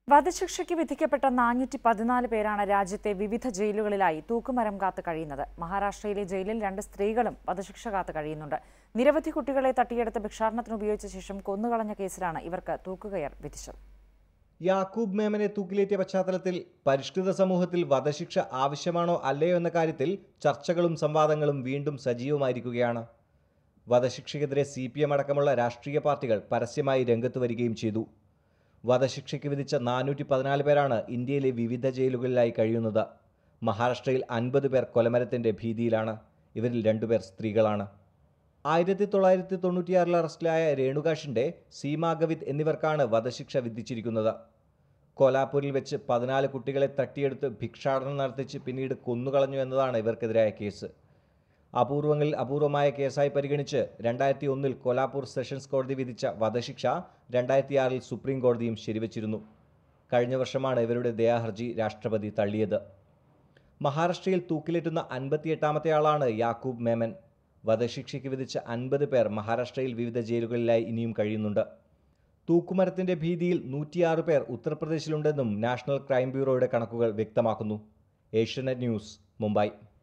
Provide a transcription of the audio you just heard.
വധശിക്ഷയ്ക്ക് വിധിക്കപ്പെട്ട നാനൂറ്റി പതിനാല് പേരാണ് രാജ്യത്തെ വിവിധ ജയിലുകളിലായി തൂക്കുമരം കാത്ത് കഴിയുന്നത് മഹാരാഷ്ട്രയിലെ ജയിലിൽ രണ്ട് സ്ത്രീകളും വധശിക്ഷ കാത്ത് കഴിയുന്നുണ്ട് നിരവധി കുട്ടികളെ തട്ടിയെടുത്ത് ഭിക്ഷാടനത്തിന് ഉപയോഗിച്ച ശേഷം കൊന്നുകളഞ്ഞ കേസിലാണ് ഇവർക്ക് തൂക്കുകയർ വിധിച്ചത് യാക്കൂബ് മേമനെ തൂക്കിലേറ്റിയ പശ്ചാത്തലത്തിൽ പരിഷ്കൃത സമൂഹത്തിൽ വധശിക്ഷ ആവശ്യമാണോ അല്ലയോ എന്ന കാര്യത്തിൽ ചർച്ചകളും സംവാദങ്ങളും വീണ്ടും സജീവമായിരിക്കുകയാണ് വധശിക്ഷയ്ക്കെതിരെ സി പി എം അടക്കമുള്ള രാഷ്ട്രീയ പാർട്ടികൾ പരസ്യമായി രംഗത്ത് വരികയും ചെയ്തു വധശിക്ഷയ്ക്ക് വിധിച്ച നാനൂറ്റി പതിനാല് പേരാണ് ഇന്ത്യയിലെ വിവിധ ജയിലുകളിലായി കഴിയുന്നത് മഹാരാഷ്ട്രയിൽ അൻപത് പേർ കൊലമരത്തിൻ്റെ ഭീതിയിലാണ് ഇവരിൽ രണ്ടുപേർ സ്ത്രീകളാണ് ആയിരത്തി തൊള്ളായിരത്തി തൊണ്ണൂറ്റിയാറിൽ അറസ്റ്റിലായ രേണുകാഷിൻ്റെ സീമാ ഗവിത് എന്നിവർക്കാണ് വധശിക്ഷ വിധിച്ചിരിക്കുന്നത് കോലാപൂരിൽ വെച്ച് പതിനാല് കുട്ടികളെ തട്ടിയെടുത്ത് ഭിക്ഷാടനം നടത്തിച്ച് പിന്നീട് കൊന്നുകളഞ്ഞു എന്നതാണ് ഇവർക്കെതിരായ കേസ് അപൂർവങ്ങളിൽ അപൂർവമായ കേസായി പരിഗണിച്ച് രണ്ടായിരത്തി ഒന്നിൽ കോലാപൂർ സെഷൻസ് കോടതി വിധിച്ച വധശിക്ഷ രണ്ടായിരത്തി ആറിൽ സുപ്രീം കോടതിയും ശരിവച്ചിരുന്നു കഴിഞ്ഞ വർഷമാണ് ഇവരുടെ ദയാഹർജി രാഷ്ട്രപതി തള്ളിയത് മഹാരാഷ്ട്രയിൽ തൂക്കിലേറ്റുന്ന അൻപത്തിയെട്ടാമത്തെ ആളാണ് യാക്കൂബ് മേമൻ വധശിക്ഷയ്ക്ക് വിധിച്ച അൻപത് പേർ മഹാരാഷ്ട്രയിൽ വിവിധ ജയിലുകളിലായി ഇനിയും കഴിയുന്നുണ്ട് തൂക്കുമരത്തിന്റെ ഭീതിയിൽ നൂറ്റിയാറ് പേർ ഉത്തർപ്രദേശിലുണ്ടെന്നും നാഷണൽ ക്രൈം ബ്യൂറോയുടെ കണക്കുകൾ വ്യക്തമാക്കുന്നു ഏഷ്യനെറ്റ് ന്യൂസ് മുംബൈ